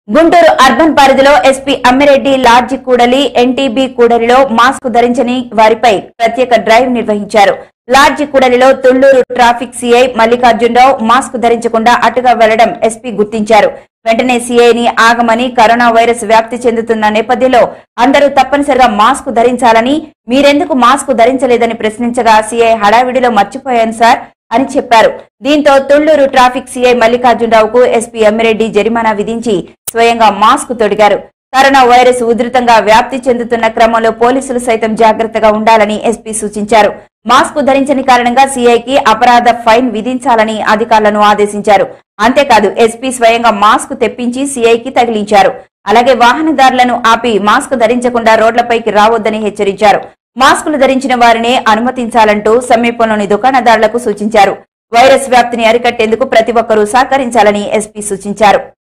Guntur urban పరిధిలో SP Ammireddy lodge కూడలి NTB కూడలిలో మాస్క్ ధరించని వారిపై ప్రత్యేక డ్రైవ్ నిర్వహించారు లాడ్జి కూడలిలో Thullur traffic CI Mallikarjunarao mask ధరించకుండా అటుగా వెళ్లడం ఎస్పీ గుర్తించారు వెంటనే సీఐని ఆగమని కరోనా వైరస్ వ్యాప్తి చెందుతున్న నేపథ్యంలో అందరూ తప్పనిసరిగా మాస్క్ ధరించాలని మీరెందుకు మాస్క్ ధరించలేదని ప్రశ్నించగా సీఐ హడావిడిలో మర్చిపోయాను సార్ అని చెప్పారు దీంతో తుళ్లూరు ట్రాఫిక్ సీఐ మల్లికార్జునరావుకు ఎస్పీ ఎమ్మిరెడ్డి జరిమానా విధించి స్వయంగా మాస్క్ తొడిగారు కరోనా వైరస్ ఉధృతంగా వ్యాప్తి చెందుతున్న క్రమంలో పోలీసులు సైతం జాగ్రత్తగా ఉండాలని ఎస్పీ సూచించారు మాస్క్ ధరించని కారణంగా సీఐకి అపరాధ ఫైన్ విధించాలని అధికారులను ఆదేశించారు అంతేకాదు ఎస్పీ స్వయంగా మాస్క్ తెప్పించి సీఐకి తగిలించారు అలాగే వాహనదారులను ఆపి మాస్క్ ధరించకుండా రోడ్లపైకి రావద్దని హెచ్చరించారు మాస్కులు ధరించిన వారినే అనుమతించాలంటూ సమీపంలోని దుకాణదారులకు సూచించారు వైరస్ వ్యాప్తిని అరికట్టేందుకు ప్రతి ఒక్కరూ సహకరించాలని ఎస్పీ సూచించారు